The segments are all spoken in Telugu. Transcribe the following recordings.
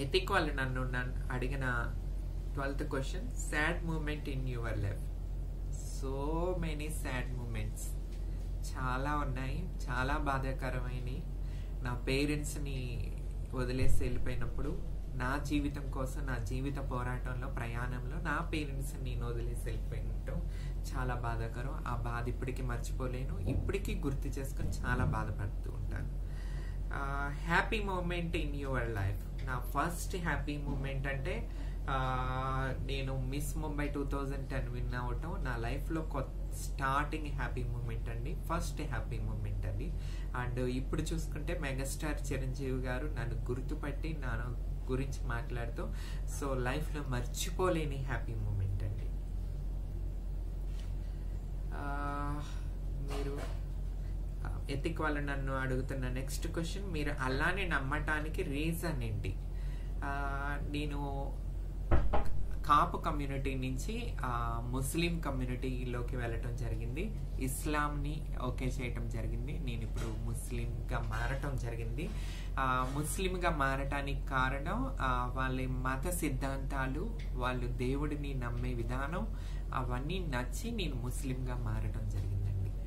ఎతిక్ వాళ్ళు నన్ను నన్ను అడిగిన twelfth question sad moment in your life so many sad moments చాలా ఉన్నాయి చాలా బాధాకరమైనవి నా పేరెంట్స్ని వదిలేసి వెళ్ళిపోయినప్పుడు నా జీవితం కోసం నా జీవిత పోరాటంలో ప్రయాణంలో నా పేరెంట్స్ నేను వదిలేసి వెళ్ళిపోయినట్టు చాలా బాధాకరం ఆ బాధ ఇప్పటికీ మర్చిపోలేను ఇప్పటికీ గుర్తు చేసుకొని చాలా బాధపడుతూ ఉంటాను happy moment in your life నా ఫస్ట్ హ్యాపీ మూమెంట్ అంటే ఆ, నేను Miss Mumbai two thousand ten win అవటం నా లైఫ్లో కొత్త స్టార్టింగ్ హ్యాపీ మూమెంట్ అండి ఫస్ట్ హ్యాపీ మూమెంట్ అది అండ్ ఇప్పుడు చూసుకుంటే మెగాస్టార్ చిరంజీవి గారు నన్ను గుర్తుపట్టి నా గురించి మాట్లాడుతూ సో లైఫ్లో మర్చిపోలేని హ్యాపీ మూమెంట్ అండి ఆ, మీరు ఎతిక్ వాళ్ళు నన్ను అడుగుతున్న నెక్స్ట్ క్వశ్చన్ మీరు అలానే నమ్మటానికి రీజన్ ఏంటి ఆ, నేను కాపు కమ్యూనిటీ నుంచి ఆ, ముస్లిం కమ్యూనిటీలోకి వెళ్ళటం జరిగింది ఇస్లాంని ఓకే చేయటం జరిగింది నేను ఇప్పుడు ముస్లింగా మారటం జరిగింది ఆ, ముస్లింగా మారటానికి కారణం ఆ, వాళ్ళ మత సిద్ధాంతాలు వాళ్ళు దేవుడిని నమ్మే విధానం అవన్నీ నచ్చి నేను ముస్లింగా మారటం జరిగిందండి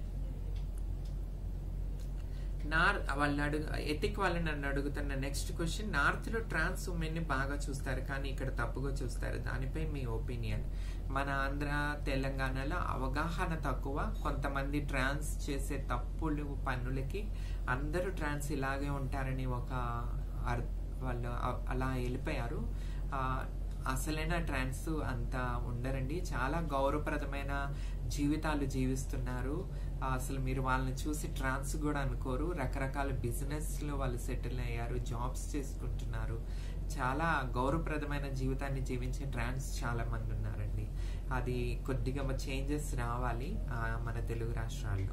నార్ వాళ్ళు అడుగు ఎతిక్ వాళ్ళు నన్ను అడుగుతున్న నెక్స్ట్ క్వశ్చన్ నార్త్ లో ట్రాన్స్ ఉమెన్ ని బాగా చూస్తారు కానీ ఇక్కడ తప్పుగా చూస్తారు దానిపై మీ ఒపీనియన్ మన ఆంధ్ర తెలంగాణలో అవగాహన తక్కువ కొంతమంది ట్రాన్స్ చేసే తప్పులు పనులకి అందరూ ట్రాన్స్ ఇలాగే ఉంటారని ఒక అర్- వాళ్ళు అ- అలా వెళ్ళిపోయారు ఆ, అసలైన ట్రాన్స్ అంత ఉండరండి చాలా గౌరవప్రదమైన జీవితాలు జీవిస్తున్నారు ఆ, అసలు మీరు వాళ్ళని చూసి ట్రాన్స్ కూడా అనుకోరు రకరకాల బిజినెస్ లో వాళ్ళు సెటిల్ అయ్యారు జాబ్స్ చేసుకుంటున్నారు చాలా గౌరవప్రదమైన జీవితాన్ని జీవించే ట్రాన్స్ చాలా మంది ఉన్నారండి అది కొద్దిగా చేంజెస్ రావాలి ఆ, మన తెలుగు రాష్ట్రాల్లో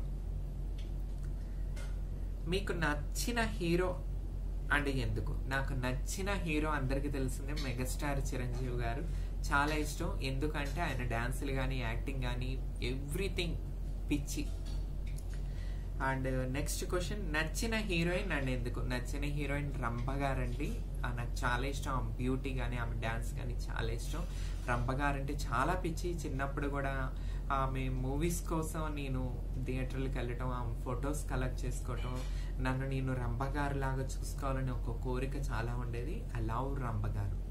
మీకు నచ్చిన హీరో అంటే ఎందుకు నాకు నచ్చిన హీరో అందరికీ తెలిసిందే మెగాస్టార్ చిరంజీవి గారు చాలా ఇష్టం ఎందుకంటే ఆయన డాన్సులు కానీ యాక్టింగ్ కానీ ఎవ్రీథింగ్ పిచ్చి అండ్ నెక్స్ట్ క్వశ్చన్ నచ్చిన హీరోయిన్ అండ్ ఎందుకు నచ్చిన హీరోయిన్ రంభ గారండి ఆ, నాకు చాలా ఇష్టం ఆమె బ్యూటీ కానీ ఆమె డాన్స్ కానీ చాలా ఇష్టం రంభ గారు అంటే చాలా పిచ్చి చిన్నప్పుడు కూడా ఆమె మూవీస్ కోసం నేను థియేటర్లకు వెళ్ళటం ఆమె ఫొటోస్ కలెక్ట్ చేసుకోవటం నన్ను నేను రంభ గారు లాగా చూసుకోవాలని ఒక కోరిక చాలా ఉండేది ఐ లవ్ రంభ గారు